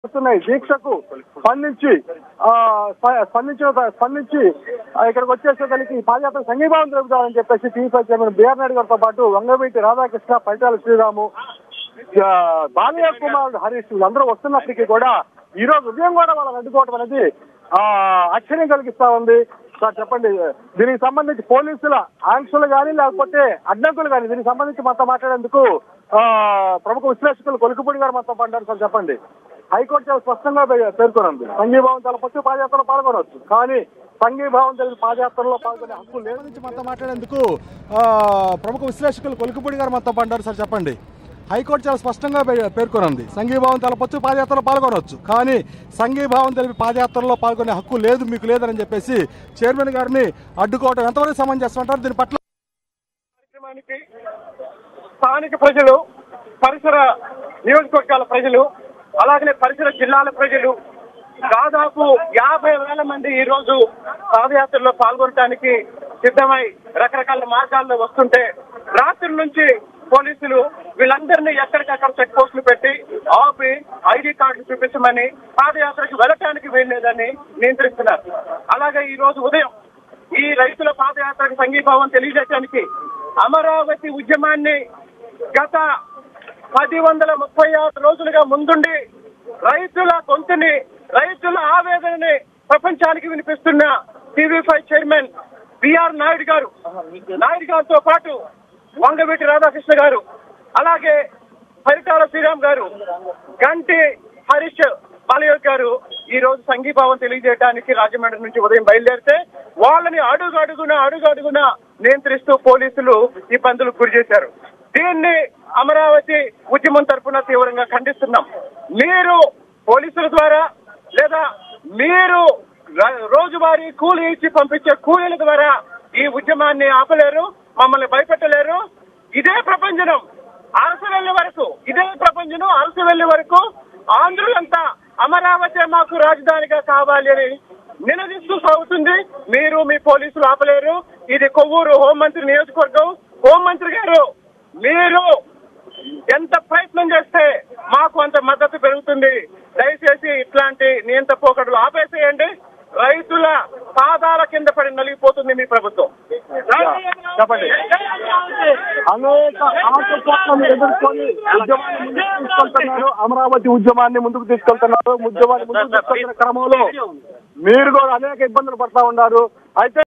వస్తున్నాయి దీక్షకు స్పందించి ఆ, స్ప- స్పందించిన స్పందించి ఆ, ఇక్కడికి వచ్చేసేదానికి పాదయాత్ర సంఘీభావం జరుపుతామని చెప్పేసి టీవీ చైర్మన్ బిఆర్ నాయుడు గారితో పాటు వంగవీటి రాధాకృష్ణ పరిటాల శ్రీరాము ఆ, బాలయ్య కుమార్ హరీష్ వీళ్ళందరూ వస్తున్నప్పటికీ కూడా ఈ రోజు ఉదయం కూడా వాళ్ళని అడ్డుకోవడం అనేది ఆ, ఆశ్చర్యం కలిగిస్తా ఉంది సార్ చెప్పండి దీనికి సంబంధించి పోలీసుల ఆంక్షలు కానీ లేకపోతే అడ్డంకులు కానీ దీనికి సంబంధించి మనతో మాట్లాడేందుకు ఆ, ప్రముఖ విశ్లేషకులు కొలుకుపూడి గారు మనతో పడ్డారు సార్ చెప్పండి హైకోర్టు చాలా స్పష్టంగా పే- పేర్కొనండి సంఘీభావం తెలపచ్చు పాదయాత్రలో పాల్గొనవచ్చు కానీ సంఘీభావం తెలిపి పాదయాత్రలో పాల్గొనే హక్కు లేదు నుంచి మనతో మాట్లాడేందుకు ఆ, ప్రముఖ విశ్లేషకులు కొలుకుపూడి గారు మనతో పడ్డారు సార్ చెప్పండి హైకోర్టు చాలా స్పష్టంగా పే- పేర్కొనండి సంఘీభావం తెలపచ్చు పాదయాత్రలో పాల్గొనవచ్చు కానీ సంఘీభావం తెలిపి పాదయాత్రలో పాల్గొనే హక్కు లేదు మీకు లేదని చెప్పేసి చైర్మన్ గారిని అడ్డుకోవడం ఎంతవరకు సమంజసం అంటారు దీని పట్ల కార్యక్రమానికి స్థానిక ప్రజలు పరిసర నియోజకవర్గాల ప్రజలు అలాగనే పరిసర జిల్లాల ప్రజలు దాదాపు యాభై వేల మంది ఈ రోజు పాదయాత్రలో పాల్గొనడానికి సిద్ధమై రకరకాల మార్గాల్లో వస్తుంటే రాత్రి నుంచి పోలీసులు వీళ్ళందరినీ ఎక్కడికక్కడ చెక్ పోస్టులు పెట్టి ఆపి ఐడి కార్డులు చూపించమని పాదయాత్రకు వెళ్ళటానికి వీల్లేదని నియంత్రిస్తున్నారు అలాగే ఈ రోజు ఉదయం ఈ రైతుల పాదయాత్రకు సంఘీభావం తెలియజేయడానికి అమరావతి ఉద్యమాన్ని గత పది వందల ముప్పై ఆరు రోజులుగా ముందుండి రైతుల గొంతుని రైతుల ఆవేదనని ప్రపంచానికి వినిపిస్తున్న TV five chairman BR Naidu garu Naidu గారితో పాటు వంగవీటి రాధాకృష్ణ గారు అలాగే పరిటాల శ్రీరామ్ గారు గంటి హరీష్ బాలయోగ్ గారు ఈ రోజు సంఘీభావం తెలియజేయడానికి రాజమండ్రి నుంచి ఉదయం బయలుదేరితే వాళ్ళని అడుగు అడుగున అడుగు అడుగున నియంత్రిస్తూ పోలీసులు ఇబ్బందులకు గురి చేశారు దీన్ని అమరావతి ఉద్యమం తరఫున తీవ్రంగా ఖండిస్తున్నాం మీరు పోలీసుల ద్వారా లేదా మీరు ర- రోజువారీ కూలీ ఇచ్చి పంపించే కూలీల ద్వారా ఈ ఉద్యమాన్ని ఆపలేరు మమ్మల్ని భయపెట్టలేరు ఇదే ప్రపంచం అరసు వెళ్లే వరకు ఇదే ప్రపంచం అరసు వెళ్లే వరకు ఆంధ్రులంతా అమరావతి మాకు రాజధానిగా కావాలి అని నిలదీస్తూ సాగుతుంది మీరు మీ పోలీసులు ఆపలేరు ఇది కొవ్వూరు హోంమంత్రి నియోజకవర్గం హోంమంత్రి గారు మీరు ఎంత ప్రయత్నం చేస్తే మాకు అంత మద్దతు పెరుగుతుంది దయచేసి ఇట్లాంటి నియంత పోకడలు ఆపేసేయండి రైతుల పాదాల కింద పడి నలిగిపోతుంది మీ ప్రభుత్వం చెప్పండి. అనేక ఆటపోట్లను ఎదుర్కొని ఉద్యమాన్ని ముందుకు తీసుకెళ్తున్నారు అమరావతి ఉద్యమాన్ని ముందుకు తీసుకెళ్తున్నారు ఉద్యమాన్ని ముందుకు తీసుకెళ్తున్న క్రమంలో మీరు కూడా అనేక ఇబ్బందులు పడతా ఉన్నారు అయితే